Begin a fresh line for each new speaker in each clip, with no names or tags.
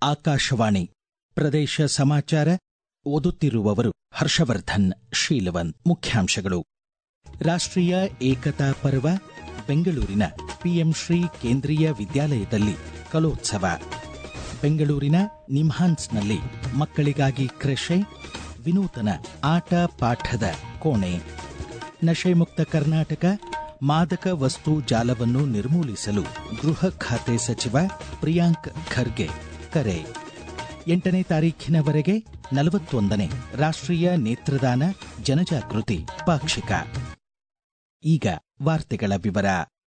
ಆಕಾಶವಾಣಿ ಪ್ರದೇಶ ಸಮಾಚಾರ ಓದುತ್ತಿರುವವರು ಹರ್ಷವರ್ಧನ್ ಶೀಲವನ್ ಮುಖ್ಯಾಂಶಗಳು ರಾಷ್ಟ್ರೀಯ ಏಕತಾ ಪರ್ವ ಬೆಂಗಳೂರಿನ ಪಿಎಂ ಶ್ರೀ ಕೇಂದ್ರೀಯ ವಿದ್ಯಾಲಯದಲ್ಲಿ ಕಲೋತ್ಸವ ಬೆಂಗಳೂರಿನ ನಿಮ್ಹಾನ್ಸ್ನಲ್ಲಿ ಮಕ್ಕಳಿಗಾಗಿ ಕ್ರೆಶೆ ವಿನೂತನ ಆಟ ಪಾಠದ ಕೋಣೆ ನಶೆ ಮುಕ್ತ ಕರ್ನಾಟಕ ಮಾದಕ ವಸ್ತು ಜಾಲವನ್ನು ನಿರ್ಮೂಲಿಸಲು ಗೃಹ ಖಾತೆ ಸಚಿವ ಪ್ರಿಯಾಂಕ್ ಖರ್ಗೆ ಕರೆ ಎಂಟನೇ ತಾರೀಖಿನವರೆಗೆ ನಲವತ್ತೊಂದನೇ ರಾಷ್ಟ್ರೀಯ ನೇತ್ರದಾನ ಜನಜಾಗೃತಿ ಪಾಕ್ಷಿಕ ಈಗ ವಾರ್ತೆಗಳ ವಿವರ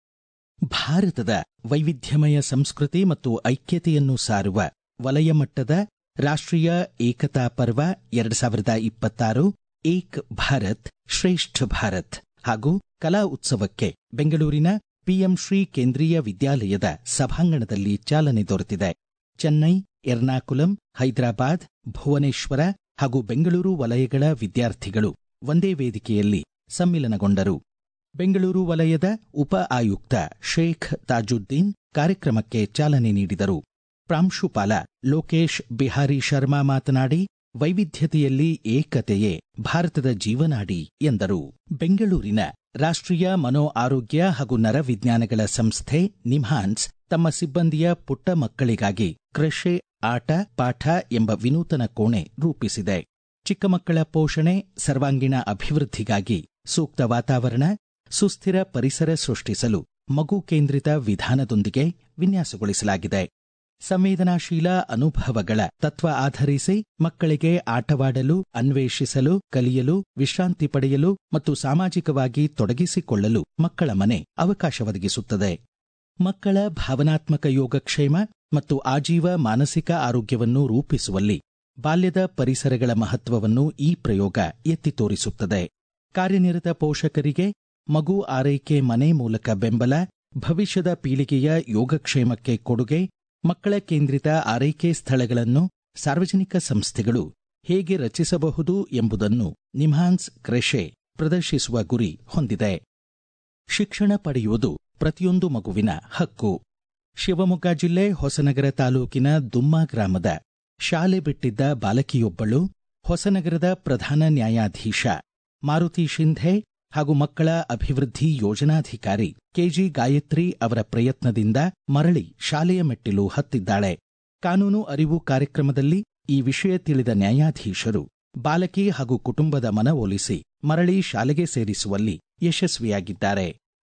ಭಾರತದ ವೈವಿಧ್ಯಮಯ ಸಂಸ್ಕೃತಿ ಮತ್ತು ಐಕ್ಯತೆಯನ್ನು ಸಾರುವ ವಲಯ ಮಟ್ಟದ ರಾಷ್ಟ್ರೀಯ ಏಕತಾ ಪರ್ವ ಎರಡು ಸಾವಿರದ ಇಪ್ಪತ್ತಾರು ಏಕ್ ಭಾರತ್ ಶ್ರೇಷ್ಠ ಭಾರತ್ ಹಾಗೂ ಕಲಾ ಉತ್ಸವಕ್ಕೆ ಬೆಂಗಳೂರಿನ ಪಿಎಂ ಶ್ರೀ ಕೇಂದ್ರೀಯ ವಿದ್ಯಾಲಯದ ಸಭಾಂಗಣದಲ್ಲಿ ಚಾಲನೆ ದೊರೆತಿದೆ ಚೆನ್ನೈ ಎರ್ನಾಕುಲಂ ಹೈದರಾಬಾದ್ ಭುವನೇಶ್ವರ ಹಾಗೂ ಬೆಂಗಳೂರು ವಲಯಗಳ ವಿದ್ಯಾರ್ಥಿಗಳು ಒಂದೇ ವೇದಿಕೆಯಲ್ಲಿ ಸಮ್ಮಿಲನಗೊಂಡರು ಬೆಂಗಳೂರು ವಲಯದ ಉಪ ಆಯುಕ್ತ ಶೇಖ್ ತಾಜುದ್ದೀನ್ ಕಾರ್ಯಕ್ರಮಕ್ಕೆ ಚಾಲನೆ ನೀಡಿದರು ಪ್ರಾಂಶುಪಾಲ ಲೋಕೇಶ್ ಬಿಹಾರಿ ಶರ್ಮಾ ಮಾತನಾಡಿ ವೈವಿಧ್ಯತೆಯಲ್ಲಿ ಏಕತೆಯೇ ಭಾರತದ ಜೀವನಾಡಿ ಎಂದರು ಬೆಂಗಳೂರಿನ ರಾಷ್ಟ್ರೀಯ ಮನೋ ಆರೋಗ್ಯ ಹಾಗೂ ನರವಿಜ್ಞಾನಗಳ ಸಂಸ್ಥೆ ನಿಮ್ಹಾನ್ಸ್ ತಮ್ಮ ಸಿಬ್ಬಂದಿಯ ಪುಟ್ಟ ಮಕ್ಕಳಿಗಾಗಿ ಕ್ರೆಶೆ ಆಟ ಪಾಠ ಎಂಬ ವಿನೂತನ ಕೋಣೆ ರೂಪಿಸಿದೆ ಚಿಕ್ಕ ಮಕ್ಕಳ ಪೋಷಣೆ ಸರ್ವಾಂಗೀಣ ಅಭಿವೃದ್ಧಿಗಾಗಿ ಸೂಕ್ತ ವಾತಾವರಣ ಸುಸ್ಥಿರ ಪರಿಸರ ಸೃಷ್ಟಿಸಲು ಮಗು ಕೇಂದ್ರಿತ ವಿಧಾನದೊಂದಿಗೆ ವಿನ್ಯಾಸಗೊಳಿಸಲಾಗಿದೆ ಸಂವೇದನಾಶೀಲ ಅನುಭವಗಳ ತತ್ವ ಆಧರಿಸಿ ಮಕ್ಕಳಿಗೆ ಆಟವಾಡಲು ಅನ್ವೇಷಿಸಲು ಕಲಿಯಲು ವಿಶ್ರಾಂತಿ ಪಡೆಯಲು ಮತ್ತು ಸಾಮಾಜಿಕವಾಗಿ ತೊಡಗಿಸಿಕೊಳ್ಳಲು ಮಕ್ಕಳ ಮನೆ ಅವಕಾಶ ಒದಗಿಸುತ್ತದೆ ಮಕ್ಕಳ ಭಾವನಾತ್ಮಕ ಯೋಗಕ್ಷೇಮ ಮತ್ತು ಆಜೀವ ಮಾನಸಿಕ ಆರೋಗ್ಯವನ್ನು ರೂಪಿಸುವಲ್ಲಿ ಬಾಲ್ಯದ ಪರಿಸರಗಳ ಮಹತ್ವವನ್ನು ಈ ಪ್ರಯೋಗ ಎತ್ತಿ ತೋರಿಸುತ್ತದೆ ಕಾರ್ಯನಿರತ ಪೋಷಕರಿಗೆ ಮಗು ಆರೈಕೆ ಮನೆ ಮೂಲಕ ಬೆಂಬಲ ಭವಿಷ್ಯದ ಪೀಳಿಗೆಯ ಯೋಗಕ್ಷೇಮಕ್ಕೆ ಕೊಡುಗೆ ಮಕ್ಕಳ ಕೇಂದ್ರಿತ ಆರೈಕೆ ಸ್ಥಳಗಳನ್ನು ಸಾರ್ವಜನಿಕ ಸಂಸ್ಥೆಗಳು ಹೇಗೆ ರಚಿಸಬಹುದು ಎಂಬುದನ್ನು ನಿಮ್ಹಾನ್ಸ್ ಕ್ರೆಶೆ ಪ್ರದರ್ಶಿಸುವ ಗುರಿ ಹೊಂದಿದೆ ಶಿಕ್ಷಣ ಪಡೆಯುವುದು ಪ್ರತಿಯೊಂದು ಮಗುವಿನ ಹಕ್ಕು ಶಿವಮೊಗ್ಗ ಜಿಲ್ಲೆ ಹೊಸನಗರ ತಾಲೂಕಿನ ದುಮ್ಮಾ ಗ್ರಾಮದ ಶಾಲೆ ಬಿಟ್ಟಿದ್ದ ಬಾಲಕಿಯೊಬ್ಬಳು ಹೊಸನಗರದ ಪ್ರಧಾನ ನ್ಯಾಯಾಧೀಶ ಮಾರುತಿ ಶಿಂಧೆ ಹಾಗೂ ಮಕ್ಕಳ ಅಭಿವೃದ್ಧಿ ಯೋಜನಾಧಿಕಾರಿ ಕೆಜಿ ಗಾಯತ್ರಿ ಅವರ ಪ್ರಯತ್ನದಿಂದ ಮರಳಿ ಶಾಲೆಯ ಮೆಟ್ಟಿಲು ಹತ್ತಿದ್ದಾಳೆ ಕಾನೂನು ಅರಿವು ಕಾರ್ಯಕ್ರಮದಲ್ಲಿ ಈ ವಿಷಯ ತಿಳಿದ ನ್ಯಾಯಾಧೀಶರು ಬಾಲಕಿ ಹಾಗೂ ಕುಟುಂಬದ ಮನವೊಲಿಸಿ ಮರಳಿ ಶಾಲೆಗೆ ಸೇರಿಸುವಲ್ಲಿ ಯಶಸ್ವಿಯಾಗಿದ್ದಾರೆ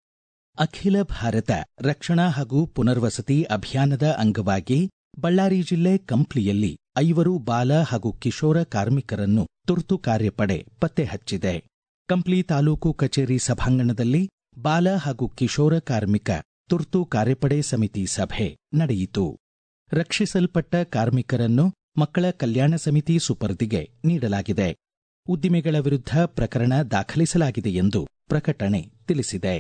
ಅಖಿಲ ಭಾರತ ರಕ್ಷಣಾ ಹಾಗೂ ಪುನರ್ವಸತಿ ಅಭಿಯಾನದ ಅಂಗವಾಗಿ ಬಳ್ಳಾರಿ ಜಿಲ್ಲೆ ಕಂಪ್ಲಿಯಲ್ಲಿ ಐವರು ಬಾಲ ಹಾಗೂ ಕಿಶೋರ ಕಾರ್ಮಿಕರನ್ನು ತುರ್ತು ಕಾರ್ಯಪಡೆ ಪತ್ತೆ ಹಚ್ಚಿದೆ ಕಂಪ್ಲಿ ತಾಲೂಕು ಕಚೇರಿ ಸಭಾಂಗಣದಲ್ಲಿ ಬಾಲ ಹಾಗೂ ಕಿಶೋರ ಕಾರ್ಮಿಕ ತುರ್ತು ಕಾರ್ಯಪಡೆ ಸಮಿತಿ ಸಭೆ ನಡೆಯಿತು ರಕ್ಷಿಸಲ್ಪಟ್ಟ ಕಾರ್ಮಿಕರನ್ನು ಮಕ್ಕಳ ಕಲ್ಯಾಣ ಸಮಿತಿ ಸುಪರ್ದಿಗೆ ನೀಡಲಾಗಿದೆ ಉದ್ದಿಮೆಗಳ ವಿರುದ್ಧ ಪ್ರಕರಣ ದಾಖಲಿಸಲಾಗಿದೆ ಎಂದು ಪ್ರಕಟಣೆ ತಿಳಿಸಿದೆ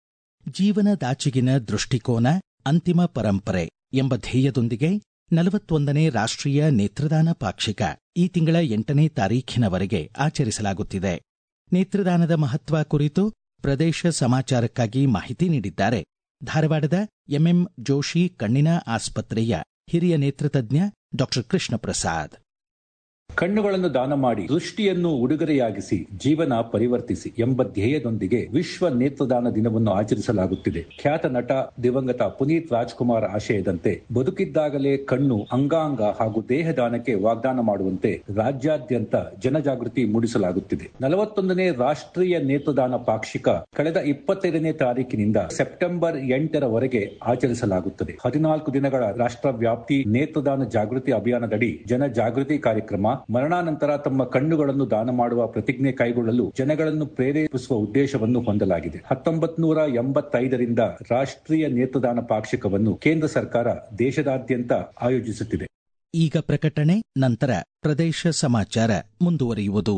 ಜೀವನದಾಚೆಗಿನ ದೃಷ್ಟಿಕೋನ ಅಂತಿಮ ಪರಂಪರೆ ಎಂಬ ಧ್ಯೇಯದೊಂದಿಗೆ ನಲವತ್ತೊಂದನೇ ರಾಷ್ಟ್ರೀಯ ನೇತ್ರದಾನ ಪಾಕ್ಷಿಕ ಈ ತಿಂಗಳ ಎಂಟನೇ ತಾರೀಖಿನವರೆಗೆ ಆಚರಿಸಲಾಗುತ್ತಿದೆ ನೇತ್ರದಾನದ ಮಹತ್ವ ಕುರಿತು ಪ್ರದೇಶ ಸಮಾಚಾರಕ್ಕಾಗಿ ಮಾಹಿತಿ ನೀಡಿದ್ದಾರೆ ಧಾರವಾಡದ ಎಂಎಂ ಜೋಶಿ ಕಣ್ಣಿನ ಆಸ್ಪತ್ರೆಯ ಹಿರಿಯ ನೇತ್ರತಜ್ಞ ಡಾಕ್ಟರ್ ಕೃಷ್ಣ ಪ್ರಸಾದ್
ಕಣ್ಣುಗಳನ್ನು ದಾನ ಮಾಡಿ ದೃಷ್ಟಿಯನ್ನು ಉಡುಗೊರೆಯಾಗಿಸಿ ಜೀವನ ಪರಿವರ್ತಿಸಿ ಎಂಬ ಧ್ಯೇಯದೊಂದಿಗೆ ವಿಶ್ವ ನೇತ್ರದಾನ ದಿನವನ್ನು ಆಚರಿಸಲಾಗುತ್ತಿದೆ ಖ್ಯಾತ ನಟ ದಿವಂಗತ ಪುನೀತ್ ರಾಜ್ಕುಮಾರ್ ಆಶಯದಂತೆ ಬದುಕಿದ್ದಾಗಲೇ ಕಣ್ಣು ಅಂಗಾಂಗ ಹಾಗೂ ದೇಹದಾನಕ್ಕೆ ವಾಗ್ದಾನ ಮಾಡುವಂತೆ ರಾಜ್ಯಾದ್ಯಂತ ಜನಜಾಗೃತಿ ಮೂಡಿಸಲಾಗುತ್ತಿದೆ ನಲವತ್ತೊಂದನೇ ರಾಷ್ಟ್ರೀಯ ನೇತ್ರದಾನ ಪಾಕ್ಷಿಕ ಕಳೆದ ಇಪ್ಪತ್ತೈದನೇ ತಾರೀಕಿನಿಂದ ಸೆಪ್ಟೆಂಬರ್ ಎಂಟರವರೆಗೆ ಆಚರಿಸಲಾಗುತ್ತದೆ ಹದಿನಾಲ್ಕು ದಿನಗಳ ರಾಷ್ಟ್ರವ್ಯಾಪ್ತಿ ನೇತ್ರದಾನ ಜಾಗೃತಿ ಅಭಿಯಾನದಡಿ ಜನಜಾಗೃತಿ ಕಾರ್ಯಕ್ರಮ ಮರಣಾನಂತರ ತಮ್ಮ ಕಣ್ಣುಗಳನ್ನು ದಾನ ಮಾಡುವ ಪ್ರತಿಜ್ಞೆ ಕೈಗೊಳ್ಳಲು ಜನಗಳನ್ನು ಪ್ರೇರೇಪಿಸುವ ಉದ್ದೇಶವನ್ನು ಹೊಂದಲಾಗಿದೆ ಹತ್ತೊಂಬತ್ ನೂರ ಎಂಬತ್ತೈದರಿಂದ ರಾಷ್ಟ್ರೀಯ ನೇತ್ರದಾನ ಪಾಕ್ಷಿಕವನ್ನು ಕೇಂದ್ರ ಸರ್ಕಾರ ದೇಶದಾದ್ಯಂತ ಆಯೋಜಿಸುತ್ತಿದೆ
ಈಗ ಪ್ರಕಟಣೆ ನಂತರ ಪ್ರದೇಶ ಸಮಾಚಾರ ಮುಂದುವರಿಯುವುದು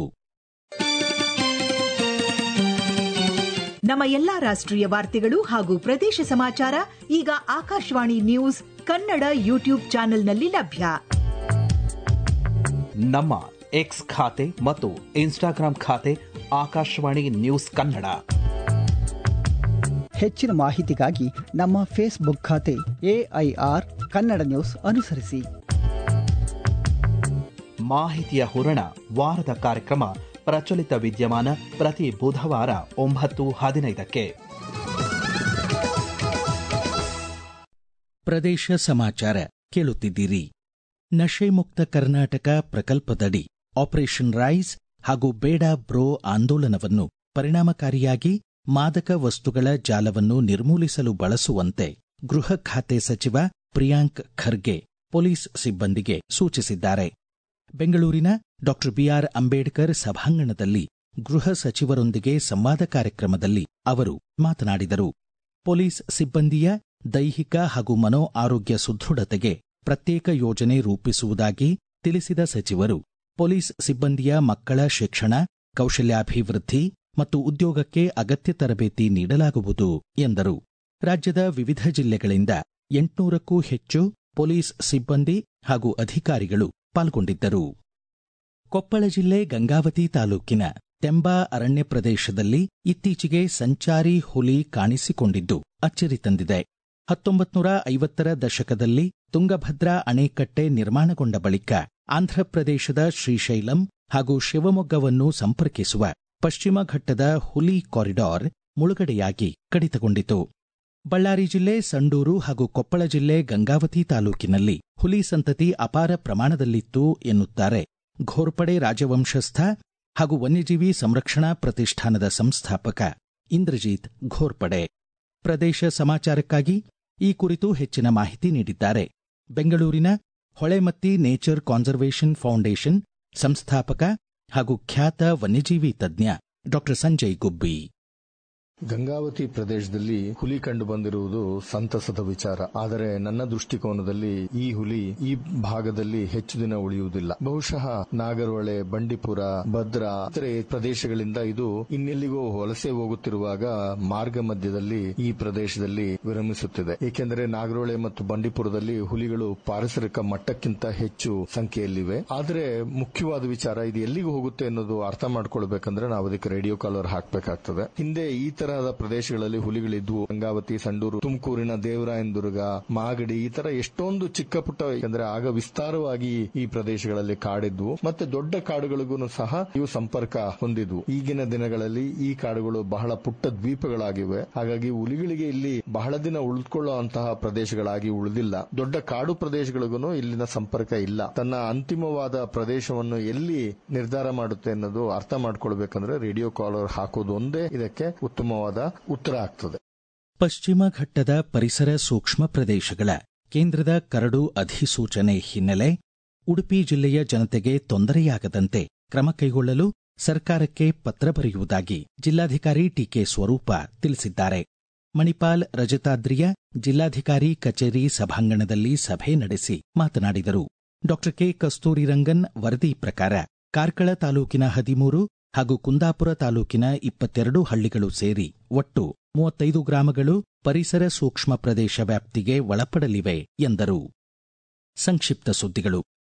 ನಮ್ಮ ಎಲ್ಲಾ ರಾಷ್ಟ್ರೀಯ ವಾರ್ತೆಗಳು ಹಾಗೂ ಪ್ರದೇಶ ಸಮಾಚಾರ ಈಗ ಆಕಾಶವಾಣಿ ನ್ಯೂಸ್ ಕನ್ನಡ ಯೂಟ್ಯೂಬ್ ಚಾನೆಲ್ನಲ್ಲಿ ಲಭ್ಯ
ನಮ್ಮ ಎಕ್ಸ್ ಖಾತೆ ಮತ್ತು ಇನ್ಸ್ಟಾಗ್ರಾಂ ಖಾತೆ ಆಕಾಶವಾಣಿ ನ್ಯೂಸ್ ಕನ್ನಡ
ಹೆಚ್ಚಿನ ಮಾಹಿತಿಗಾಗಿ ನಮ್ಮ ಫೇಸ್ಬುಕ್ ಖಾತೆ ಎಐಆರ್ ಕನ್ನಡ ನ್ಯೂಸ್ ಅನುಸರಿಸಿ
ಮಾಹಿತಿಯ ಹೂರಣ ವಾರದ ಕಾರ್ಯಕ್ರಮ ಪ್ರಚಲಿತ ವಿದ್ಯಮಾನ ಪ್ರತಿ ಬುಧವಾರ ಒಂಬತ್ತು ಹದಿನೈದಕ್ಕೆ
ಪ್ರದೇಶ ಸಮಾಚಾರ ಕೇಳುತ್ತಿದ್ದೀರಿ ನಶೆ ಮುಕ್ತ ಕರ್ನಾಟಕ ಪ್ರಕಲ್ಪದಡಿ ಆಪರೇಷನ್ ರೈಸ್ ಹಾಗೂ ಬೇಡ ಬ್ರೋ ಆಂದೋಲನವನ್ನು ಪರಿಣಾಮಕಾರಿಯಾಗಿ ಮಾದಕ ವಸ್ತುಗಳ ಜಾಲವನ್ನು ನಿರ್ಮೂಲಿಸಲು ಬಳಸುವಂತೆ ಗೃಹ ಖಾತೆ ಸಚಿವ ಪ್ರಿಯಾಂಕ್ ಖರ್ಗೆ ಪೊಲೀಸ್ ಸಿಬ್ಬಂದಿಗೆ ಸೂಚಿಸಿದ್ದಾರೆ ಬೆಂಗಳೂರಿನ ಡಾ ಬಿಆರ್ ಅಂಬೇಡ್ಕರ್ ಸಭಾಂಗಣದಲ್ಲಿ ಗೃಹ ಸಚಿವರೊಂದಿಗೆ ಸಂವಾದ ಕಾರ್ಯಕ್ರಮದಲ್ಲಿ ಅವರು ಮಾತನಾಡಿದರು ಪೊಲೀಸ್ ಸಿಬ್ಬಂದಿಯ ದೈಹಿಕ ಹಾಗೂ ಮನೋ ಆರೋಗ್ಯ ಸುದೃಢತೆಗೆ ಪ್ರತ್ಯೇಕ ಯೋಜನೆ ರೂಪಿಸುವುದಾಗಿ ತಿಳಿಸಿದ ಸಚಿವರು ಪೊಲೀಸ್ ಸಿಬ್ಬಂದಿಯ ಮಕ್ಕಳ ಶಿಕ್ಷಣ ಕೌಶಲ್ಯಾಭಿವೃದ್ಧಿ ಮತ್ತು ಉದ್ಯೋಗಕ್ಕೆ ಅಗತ್ಯ ತರಬೇತಿ ನೀಡಲಾಗುವುದು ಎಂದರು ರಾಜ್ಯದ ವಿವಿಧ ಜಿಲ್ಲೆಗಳಿಂದ ಎಂಟುನೂರಕ್ಕೂ ಹೆಚ್ಚು ಪೊಲೀಸ್ ಸಿಬ್ಬಂದಿ ಹಾಗೂ ಅಧಿಕಾರಿಗಳು ಪಾಲ್ಗೊಂಡಿದ್ದರು ಕೊಪ್ಪಳ ಜಿಲ್ಲೆ ಗಂಗಾವತಿ ತಾಲೂಕಿನ ತೆಂಬಾ ಅರಣ್ಯ ಪ್ರದೇಶದಲ್ಲಿ ಇತ್ತೀಚೆಗೆ ಸಂಚಾರಿ ಹುಲಿ ಕಾಣಿಸಿಕೊಂಡಿದ್ದು ಅಚ್ಚರಿ ತಂದಿದೆ ಹತ್ತೊಂಬತ್ನೂರ ಐವತ್ತರ ದಶಕದಲ್ಲಿ ತುಂಗಭದ್ರಾ ಅಣೆಕಟ್ಟೆ ನಿರ್ಮಾಣಗೊಂಡ ಬಳಿಕ ಆಂಧ್ರಪ್ರದೇಶದ ಶ್ರೀಶೈಲಂ ಹಾಗೂ ಶಿವಮೊಗ್ಗವನ್ನು ಸಂಪರ್ಕಿಸುವ ಪಶ್ಚಿಮ ಘಟ್ಟದ ಹುಲಿ ಕಾರಿಡಾರ್ ಮುಳುಗಡೆಯಾಗಿ ಕಡಿತಗೊಂಡಿತು ಬಳ್ಳಾರಿ ಜಿಲ್ಲೆ ಸಂಡೂರು ಹಾಗೂ ಕೊಪ್ಪಳ ಜಿಲ್ಲೆ ಗಂಗಾವತಿ ತಾಲೂಕಿನಲ್ಲಿ ಹುಲಿ ಸಂತತಿ ಅಪಾರ ಪ್ರಮಾಣದಲ್ಲಿತ್ತು ಎನ್ನುತ್ತಾರೆ ಘೋರ್ಪಡೆ ರಾಜವಂಶಸ್ಥ ಹಾಗೂ ವನ್ಯಜೀವಿ ಸಂರಕ್ಷಣಾ ಪ್ರತಿಷ್ಠಾನದ ಸಂಸ್ಥಾಪಕ ಇಂದ್ರಜಿತ್ ಘೋರ್ಪಡೆ ಪ್ರದೇಶ ಸಮಾಚಾರಕ್ಕಾಗಿ ಈ ಕುರಿತು ಹೆಚ್ಚಿನ ಮಾಹಿತಿ ನೀಡಿದ್ದಾರೆ ಬೆಂಗಳೂರಿನ ಹೊಳೆಮತ್ತಿ ನೇಚರ್ ಕಾನ್ಸರ್ವೇಷನ್ ಫೌಂಡೇಶನ್ ಸಂಸ್ಥಾಪಕ ಹಾಗೂ ಖ್ಯಾತ ವನ್ಯಜೀವಿ ತಜ್ಞ ಡಾ ಸಂಜಯ್ ಗುಬ್ಬಿ
ಗಂಗಾವತಿ ಪ್ರದೇಶದಲ್ಲಿ ಹುಲಿ ಕಂಡು ಬಂದಿರುವುದು ಸಂತಸದ ವಿಚಾರ ಆದರೆ ನನ್ನ ದೃಷ್ಟಿಕೋನದಲ್ಲಿ ಈ ಹುಲಿ ಈ ಭಾಗದಲ್ಲಿ ಹೆಚ್ಚು ದಿನ ಉಳಿಯುವುದಿಲ್ಲ ಬಹುಶಃ ನಾಗರಹೊಳೆ ಬಂಡೀಪುರ ಭದ್ರಾ ಇತರೆ ಪ್ರದೇಶಗಳಿಂದ ಇದು ಇನ್ನೆಲ್ಲಿಗೋ ವಲಸೆ ಹೋಗುತ್ತಿರುವಾಗ ಮಾರ್ಗ ಮಧ್ಯದಲ್ಲಿ ಈ ಪ್ರದೇಶದಲ್ಲಿ ವಿರಮಿಸುತ್ತಿದೆ ಏಕೆಂದರೆ ನಾಗರಹೊಳೆ ಮತ್ತು ಬಂಡೀಪುರದಲ್ಲಿ ಹುಲಿಗಳು ಪಾರಿಸರಿಕ ಮಟ್ಟಕ್ಕಿಂತ ಹೆಚ್ಚು ಸಂಖ್ಯೆಯಲ್ಲಿವೆ ಆದರೆ ಮುಖ್ಯವಾದ ವಿಚಾರ ಇದು ಎಲ್ಲಿಗೆ ಹೋಗುತ್ತೆ ಅನ್ನೋದು ಅರ್ಥ ಮಾಡ್ಕೊಳ್ಬೇಕಂದ್ರೆ ನಾವು ಅದಕ್ಕೆ ರೇಡಿಯೋ ಕಾಲರ್ ಹಾಕಬೇಕಾಗ್ತದೆ ಹಿಂದೆ ಈ ತರಹದ ಪ್ರದೇಶಗಳಲ್ಲಿ ಹುಲಿಗಳಿದ್ವು ಗಂಗಾವತಿ ಸಂಡೂರು ತುಮಕೂರಿನ ದೇವರಾಯನದುರ್ಗ ಮಾಗಡಿ ಈ ತರ ಎಷ್ಟೊಂದು ಚಿಕ್ಕ ಪುಟ್ಟ ಯಾಕಂದ್ರೆ ಆಗ ವಿಸ್ತಾರವಾಗಿ ಈ ಪ್ರದೇಶಗಳಲ್ಲಿ ಕಾಡಿದ್ವು ಮತ್ತೆ ದೊಡ್ಡ ಕಾಡುಗಳಿಗೂ ಸಹ ಇವು ಸಂಪರ್ಕ ಹೊಂದಿದ್ವು ಈಗಿನ ದಿನಗಳಲ್ಲಿ ಈ ಕಾಡುಗಳು ಬಹಳ ಪುಟ್ಟ ದ್ವೀಪಗಳಾಗಿವೆ ಹಾಗಾಗಿ ಹುಲಿಗಳಿಗೆ ಇಲ್ಲಿ ಬಹಳ ದಿನ ಉಳಿದುಕೊಳ್ಳುವಂತಹ ಪ್ರದೇಶಗಳಾಗಿ ಉಳಿದಿಲ್ಲ ದೊಡ್ಡ ಕಾಡು ಪ್ರದೇಶಗಳಿಗೂ ಇಲ್ಲಿನ ಸಂಪರ್ಕ ಇಲ್ಲ ತನ್ನ ಅಂತಿಮವಾದ ಪ್ರದೇಶವನ್ನು ಎಲ್ಲಿ ನಿರ್ಧಾರ ಮಾಡುತ್ತೆ ಅನ್ನೋದು ಅರ್ಥ ಮಾಡ್ಕೊಳ್ಬೇಕಂದ್ರೆ ರೇಡಿಯೋ ಕಾಲರ್ ಹಾಕೋದು ಒಂದೇ ಇದಕ್ಕೆ ಉತ್ತಮವಾದ ಉತ್ತರ ಆಗ್ತದೆ
ಪಶ್ಚಿಮ ಘಟ್ಟದ ಪರಿಸರ ಸೂಕ್ಷ್ಮ ಪ್ರದೇಶಗಳ ಕೇಂದ್ರದ ಕರಡು ಅಧಿಸೂಚನೆ ಹಿನ್ನೆಲೆ ಉಡುಪಿ ಜಿಲ್ಲೆಯ ಜನತೆಗೆ ತೊಂದರೆಯಾಗದಂತೆ ಕ್ರಮ ಕೈಗೊಳ್ಳಲು ಸರ್ಕಾರಕ್ಕೆ ಪತ್ರ ಬರೆಯುವುದಾಗಿ ಜಿಲ್ಲಾಧಿಕಾರಿ ಟಿಕೆ ಸ್ವರೂಪ ತಿಳಿಸಿದ್ದಾರೆ ಮಣಿಪಾಲ್ ರಜತಾದ್ರಿಯ ಜಿಲ್ಲಾಧಿಕಾರಿ ಕಚೇರಿ ಸಭಾಂಗಣದಲ್ಲಿ ಸಭೆ ನಡೆಸಿ ಮಾತನಾಡಿದರು ಡಾ ಕೆ ಕಸ್ತೂರಿ ರಂಗನ್ ವರದಿ ಪ್ರಕಾರ ಕಾರ್ಕಳ ತಾಲೂಕಿನ ಹದಿಮೂರು ಹಾಗೂ ಕುಂದಾಪುರ ತಾಲೂಕಿನ ಇಪ್ಪತ್ತೆರಡು ಹಳ್ಳಿಗಳು ಸೇರಿ ಒಟ್ಟು ಮೂವತ್ತೈದು ಗ್ರಾಮಗಳು ಪರಿಸರ ಸೂಕ್ಷ್ಮ ಪ್ರದೇಶ ವ್ಯಾಪ್ತಿಗೆ ಒಳಪಡಲಿವೆ ಎಂದರು ಸಂಕ್ಷಿಪ್ತ ಸುದ್ದಿಗಳು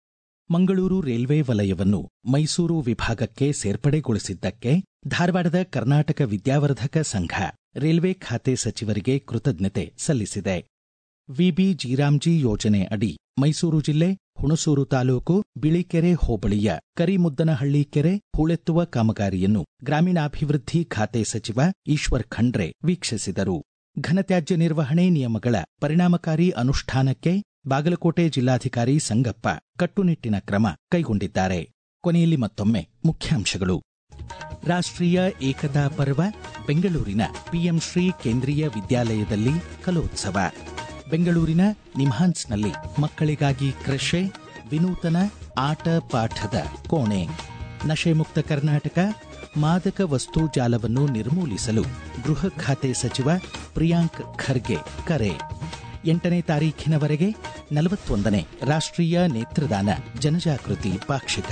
ಮಂಗಳೂರು ರೈಲ್ವೆ ವಲಯವನ್ನು ಮೈಸೂರು ವಿಭಾಗಕ್ಕೆ ಸೇರ್ಪಡೆಗೊಳಿಸಿದ್ದಕ್ಕೆ ಧಾರವಾಡದ ಕರ್ನಾಟಕ ವಿದ್ಯಾವರ್ಧಕ ಸಂಘ ರೈಲ್ವೆ ಖಾತೆ ಸಚಿವರಿಗೆ ಕೃತಜ್ಞತೆ ಸಲ್ಲಿಸಿದೆ ವಿಬಿ ಜೀರಾಮ್ಜಿ ಯೋಜನೆ ಅಡಿ ಮೈಸೂರು ಜಿಲ್ಲೆ ಹುಣಸೂರು ತಾಲೂಕು ಬಿಳಿಕೆರೆ ಹೋಬಳಿಯ ಕರಿಮುದ್ದನಹಳ್ಳಿ ಕೆರೆ ಹೂಳೆತ್ತುವ ಕಾಮಗಾರಿಯನ್ನು ಗ್ರಾಮೀಣಾಭಿವೃದ್ಧಿ ಖಾತೆ ಸಚಿವ ಈಶ್ವರ್ ಖಂಡ್ರೆ ವೀಕ್ಷಿಸಿದರು ಘನತ್ಯಾಜ್ಯ ನಿರ್ವಹಣೆ ನಿಯಮಗಳ ಪರಿಣಾಮಕಾರಿ ಅನುಷ್ಠಾನಕ್ಕೆ ಬಾಗಲಕೋಟೆ ಜಿಲ್ಲಾಧಿಕಾರಿ ಸಂಗಪ್ಪ ಕಟ್ಟುನಿಟ್ಟಿನ ಕ್ರಮ ಕೈಗೊಂಡಿದ್ದಾರೆ ಕೊನೆಯಲ್ಲಿ ಮತ್ತೊಮ್ಮೆ ಮುಖ್ಯಾಂಶಗಳು ರಾಷ್ಟ್ರೀಯ ಏಕತಾ ಪರ್ವ ಬೆಂಗಳೂರಿನ ಪಿಎಂ ಶ್ರೀ ಕೇಂದ್ರೀಯ ವಿದ್ಯಾಲಯದಲ್ಲಿ ಕಲೋತ್ಸವ ಬೆಂಗಳೂರಿನ ನಿಮ್ಹಾನ್ಸ್ನಲ್ಲಿ ಮಕ್ಕಳಿಗಾಗಿ ಕೃಷೆ ವಿನೂತನ ಆಟ ಪಾಠದ ಕೋಣೆ ನಶೆ ಮುಕ್ತ ಕರ್ನಾಟಕ ಮಾದಕ ವಸ್ತು ಜಾಲವನ್ನು ನಿರ್ಮೂಲಿಸಲು ಗೃಹ ಖಾತೆ ಸಚಿವ ಪ್ರಿಯಾಂಕ್ ಖರ್ಗೆ ಕರೆ ಎಂಟನೇ ತಾರೀಖಿನವರೆಗೆ ನಲವತ್ತೊಂದನೇ ರಾಷ್ಟ್ರೀಯ ನೇತ್ರದಾನ ಜನಜಾಗೃತಿ ಪಾಕ್ಷಿಕ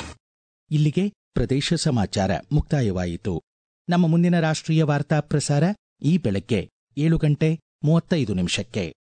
ಇಲ್ಲಿಗೆ ಪ್ರದೇಶ ಸಮಾಚಾರ ಮುಕ್ತಾಯವಾಯಿತು ನಮ್ಮ ಮುಂದಿನ ರಾಷ್ಟ್ರೀಯ ವಾರ್ತಾ ಪ್ರಸಾರ ಈ ಬೆಳಗ್ಗೆ ಏಳು ಗಂಟೆ ಮೂವತ್ತೈದು ನಿಮಿಷಕ್ಕೆ